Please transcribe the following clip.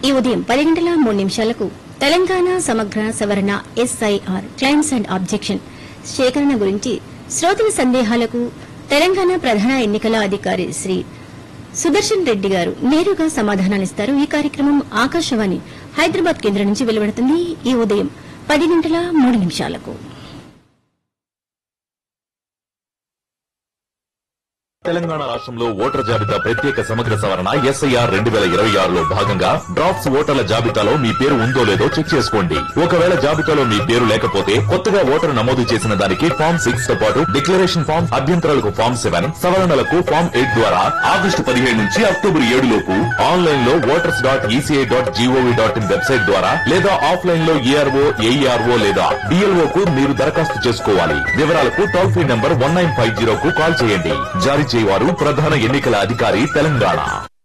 ఈ ఉదయం పది గంటల మూడు నిమిషాలకు తెలంగాణ సమగ్ర సవరణ ఎస్ఐఆర్ క్లైమ్స్ అండ్ ఆబ్జెక్షన్ సేకరణ గురించి శ్రోతల సందేహాలకు తెలంగాణ ప్రధాన ఎన్నికల అధికారి శ్రీ సుదర్శన్ రెడ్డి గారు నేరుగా సమాధానాలిస్తారు ఈ కార్యక్రమం ఆకాశవాణి హైదరాబాద్ కేంద్రం నుంచి వెలువడుతుంది ఈ ఉదయం పది గంటల మూడు నిమిషాలకు తెలంగాణ రాష్ట్రంలో ఓటర్ జాబితా ప్రత్యేక సమగ్ర సవరణ ఎస్ఐఆర్ రెండు వేల ఇరవై ఆరులో భాగంగా డ్రాఫ్ట్స్ ఓటర్ల జాబితాలో మీ పేరు ఉందో లేదో చెక్ చేసుకోండి ఒకవేళ జాబితాలో మీ పేరు లేకపోతే కొత్తగా ఓటరు నమోదు చేసిన దానికి ఫామ్ సిక్స్ తో పాటు డిక్లరేషన్ ఫామ్ అభ్యంతరాలకు ఫామ్ సెవెన్ సవరణలకు ఫామ్ ఎయిట్ ద్వారా ఆగస్టు పదిహేడు నుంచి అక్టోబర్ ఏడు లోపు ఆన్లైన్ లో voters dot ECI dot GOV dot in website ద్వారా లేదా ఆఫ్లైన్ లో ఏఆర్ఓ ఏఈఆర్ఓ లేదా డిఎల్ఓ కు మీరు దరఖాస్తు చేసుకోవాలి వివరాలకు toll free number one nine five zero కు కాల్ చేయండి జారీ చేయవారు ప్రధాన ఎన్నికల అధికారి తెలంగాణ